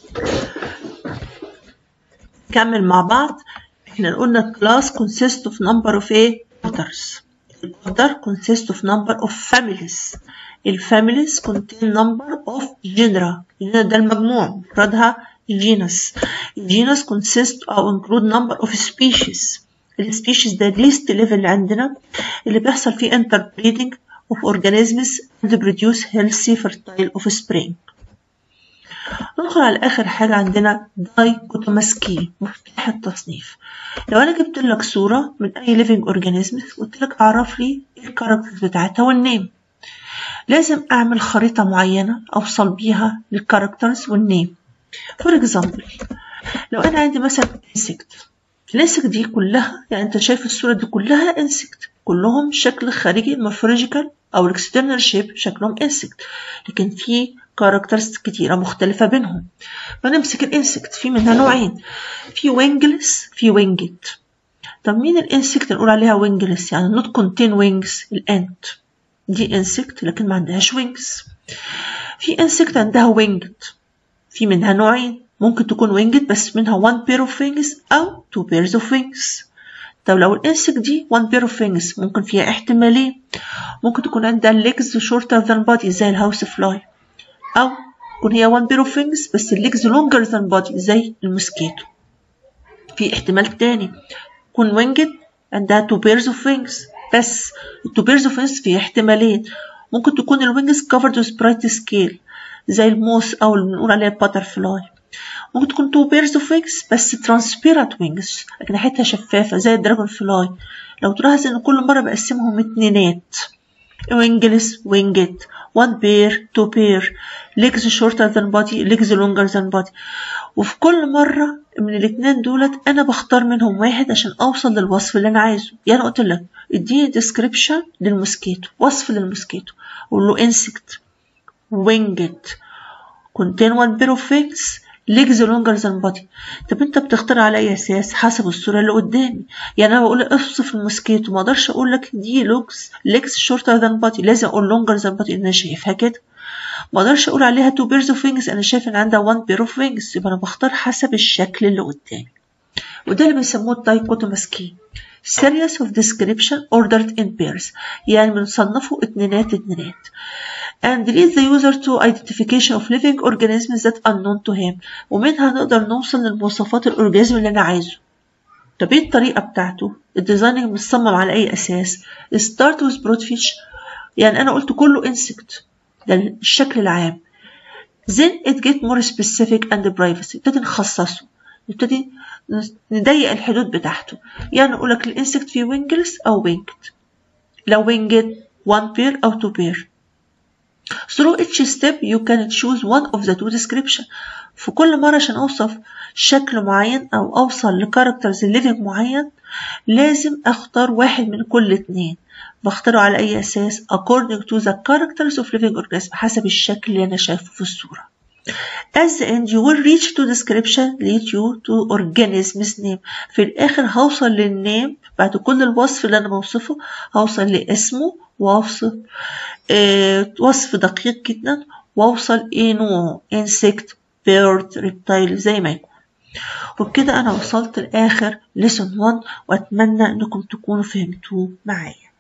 نكمل مع بعض احنا قلنا class consists of number of ايه orders order consists of number of families الفاميليز contain number of genera genera ده المجموع مفردها genus الجينس consist أو include number of species السبيشيز ده least level اللي عندنا اللي بيحصل فيه interbreeding of organisms and produce healthy fertile offspring ندخل على آخر حاجة عندنا دايكوتوماسكي مفتاح التصنيف لو أنا جبت لك صورة من أي living organism قلت لك أعرف لي إيه الكاركترز بتاعتها والنيم لازم أعمل خريطة معينة أوصل بيها للكاركترز والنيم فور اكزامبل لو أنا عندي مثلا insect الانسكت دي كلها يعني أنت شايف الصورة دي كلها insect كلهم شكل خارجي morphological أو الاكسترنال شيب شكلهم insect لكن في كاركترز كتيرة مختلفة بينهم فنمسك الانسكت في منها نوعين في وينجلس في وينجت طب مين الانسكت نقول عليها وينجلس يعني not contain wings الانت دي انسكت لكن ما عندهاش wings في انسكت عندها winged في منها نوعين ممكن تكون winged بس منها one pair of wings أو two pairs of wings طب لو الانسكت دي one pair of wings ممكن فيها احتمالين ممكن تكون عندها legs shorter than body زي الهاوس فلاي أو تكون هي one pair of wings بس الليجز longer than body زي الموسكيتو في احتمال تاني تكون winged عندها two pairs of wings بس two pairs of wings في احتمالين ممكن تكون الوينجز covered with bright scale زي الموس أو اللي بنقول عليها butterfly ممكن تكون two pairs of wings بس transparent wings أجنحتها شفافة زي الدراجون فلاي لو تلاحظ إن كل مرة بقسمهم اتنينات wingless winged one pair two pair legs shorter than body legs longer than body وفي كل مرة من الاتنين دولت أنا بختار منهم واحد عشان أوصل للوصف اللي أنا عايزه يعني قلت لك اديني description للموسكيتو وصف للموسكيتو أقول له insect winged contain one pair of wings legs longer than body طب انت بتختار على اي اساس حسب الصوره اللي قدامي يعني انا بقول اوصف الموسكيتو ما اقدرش اقول لك دي لوكس legs shorter than body لازم اقول longer than body انا شايفها كده ما اقدرش اقول عليها two pairs of wings انا شايف ان عندها one pair of wings يبقى انا بختار حسب الشكل اللي قدامي وده اللي بيسموه الدايكوتوماسكي series of description ordered in pairs يعني بنصنفه اتنينات اتنينات and lead the user to identification of living organisms that unknown to him ومنها نقدر نوصل للمواصفات الأورجانيزم اللي أنا عايزه طب ايه الطريقة بتاعته؟ الديزايننج متصمم على أي أساس؟ start with broad fish يعني أنا قلت كله insect ده الشكل العام then it get more specific and privacy نبتدي نخصصه نبتدي نضيق الحدود بتاعته يعني نقول لك الانسكت فيه وينجلس أو winged لو winged one pair أو two pair through each step you can choose one of the two description في كل مرة عشان أوصف شكل معين أو أوصل لكاركترز living معين لازم أختار واحد من كل اتنين بختاره على أي أساس according to the characters of living organism حسب الشكل اللي أنا شايفه في الصورة At the end you will reach to description lead you to organism's name في الآخر هوصل للنيم بعد كل الوصف اللي أنا بوصفه هوصل لاسمه وأوصف آه وصف دقيق جدا وأوصل إيه نوعه insect bird reptile زي ما يكون وبكده أنا وصلت لآخر lesson 1 وأتمنى أنكم تكونوا فهمتوه معايا